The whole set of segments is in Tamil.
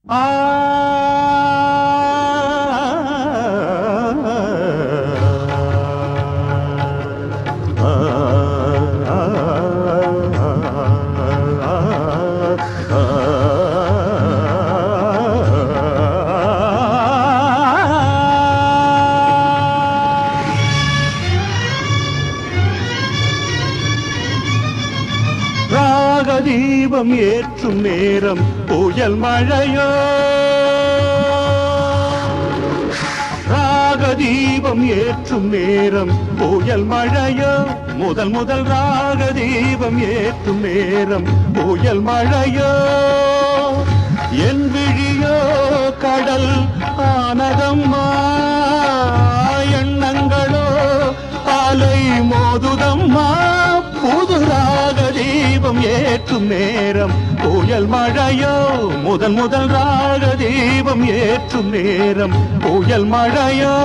ராகதீபம் ஏற்றும் நேரம் புயல் மழையோ ராகதீபம் ஏற்றும் நேரம் புயல் மழையோ முதல் முதல் ராகதீபம் ஏற்றும் நேரம் புயல் மழையோ என் விழியோ கடல் ஆனதம்மா எண்ணங்களோ அலை மோதுதம்மா புது ராக தீபம் ஏற்றும் நேரம் புயல் மழையோ முதல் முதல் ராக தீபம் ஏற்றும் நேரம் புயல் மழையோ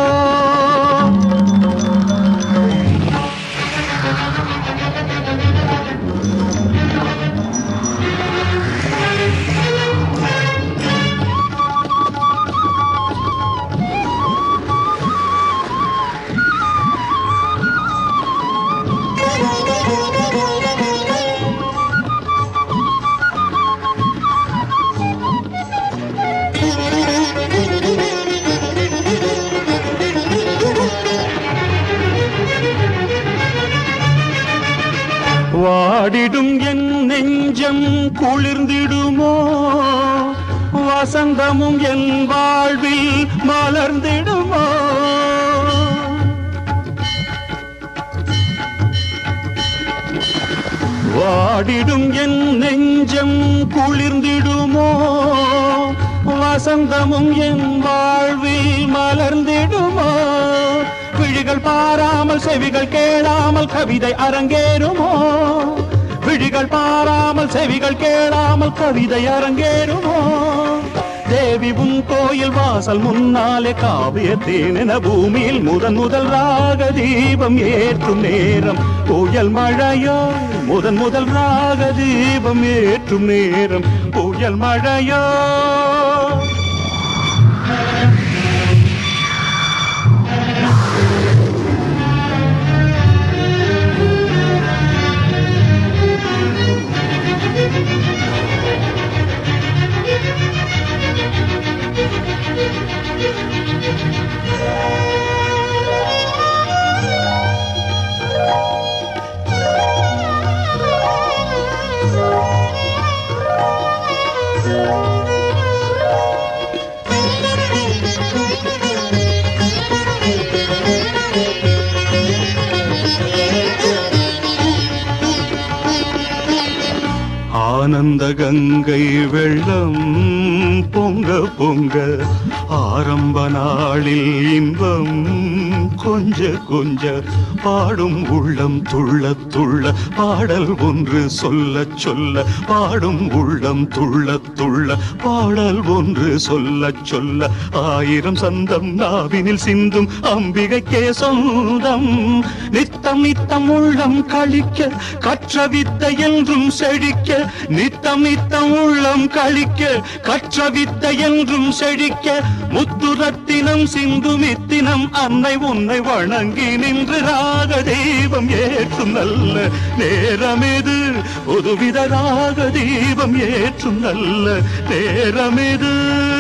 வாடிடும் என் நெஞ்சம் குளிர்ந்திடுமோ வசந்தமும் என் வாழ்வில் மலர்ந்திடுமோ வாடிடும் என் நெஞ்சம் குளிர்ந்திடுமோ வசந்தமும் என் வாழ்வில் மலர்ந்திடுமோ விழிகள் பாராமல் செவிகள் கேளாமல் கவிதை அரங்கேறுமோ விழிகள் பாராமல் செவிகள் கேளாமல் கவிதை அரங்கேறுமோ தேவி உன் கோயில் வாசல் முன்னாலே காவிய தேனென பூமியில் முதன் முதல் ராக தீபம் ஏற்றும் நேரம் புயல் மழையோ முதன் முதல் ராக தீபம் ஏற்றும் நேரம் புயல் மழையோ ஆனந்த கங்கை வெள்ளம் பொங்க பொங்க ஆரம்ப நாளில் இன்பம் கொஞ்ச கொஞ்ச பாடும் உள்ளம் துள்ள துள்ள பாடல் ஒன்று சொல்ல சொல்ல பாடும் உள்ளம் துள்ள துள்ள பாடல் ஒன்று சொல்ல சொல்ல ஆயிரம் சந்தம் நாவினில் சிந்தும் அம்பிகைக்கே சொந்தம் நித்தம் நித்தம் உள்ளம் கழிக்க கற்ற வித்தை என்றும் செழிக்க நித்தம் நித்தம் உள்ளம் கழிக்க கற்ற வித்தை என்றும் செழிக்க முத்துரத்தினம் சிந்து மித்தினம் அன்னை உன்னை வணங்கி நின்று ராக தெய்வம் ஏற்றும் நல்ல நேரம் இது புதுவித ராக தெய்வம் ஏற்றும் நல்ல நேரம் இது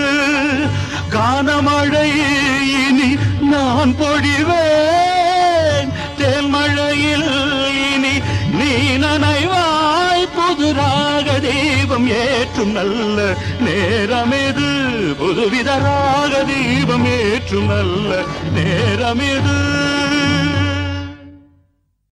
கானமழை இனி நான் பொழிவேன் தேன்மழையில் இனி நீ நனைவாய் புது ராக தீபம் ஏற்றும் நல்ல நேரம் இது புதுவித ராக தீபம் ஏற்றும் நல்ல நேரம் இது